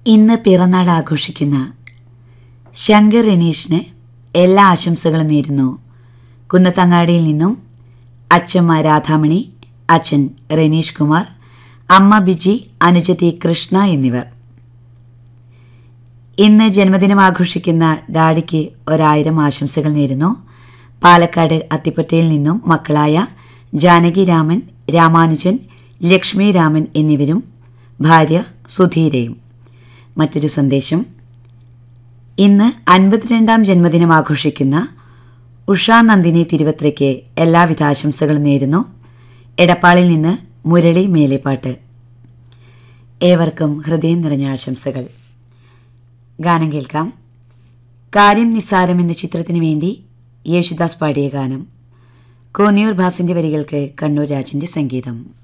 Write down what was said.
ഇന്ന് പിറന്നാൾ ആഘോഷിക്കുന്ന ശങ്കർ രനീഷിന് എല്ലാ ആശംസകളും നേരുന്നു കുന്നത്തങ്ങാടിയിൽ നിന്നും അച്ഛമ്മ രാധാമണി അച്ഛൻ റനീഷ് കുമാർ അമ്മ ബിജി അനുജതി കൃഷ്ണ എന്നിവർ ഇന്ന് ജന്മദിനം ആഘോഷിക്കുന്ന ഡാഡിക്ക് ഒരായിരം ആശംസകൾ നേരുന്നു പാലക്കാട് അത്തിപ്പറ്റയിൽ നിന്നും മക്കളായ ജാനകി രാമൻ രാമാനുജൻ ലക്ഷ്മി രാമൻ എന്നിവരും ഭാര്യ സുധീരയും മറ്റൊരു സന്ദേശം ഇന്ന് അൻപത്തിരണ്ടാം ജന്മദിനം ആഘോഷിക്കുന്ന ഉഷാ നന്ദിനി തിരുവത്രയ്ക്ക് എല്ലാവിധ ആശംസകളും നേരുന്നു എടപ്പാളിൽ നിന്ന് മുരളി മേലെപ്പാട്ട് ഏവർക്കും ഹൃദയം നിറഞ്ഞ ആശംസകൾ ഗാനം കേൾക്കാം കാര്യം നിസ്സാരം എന്ന ചിത്രത്തിനു വേണ്ടി യേശുദാസ് പാടിയ ഗാനം കോന്നിയൂർ ഭാസിന്റെ വരികൾക്ക് കണ്ണൂർ രാജിന്റെ സംഗീതം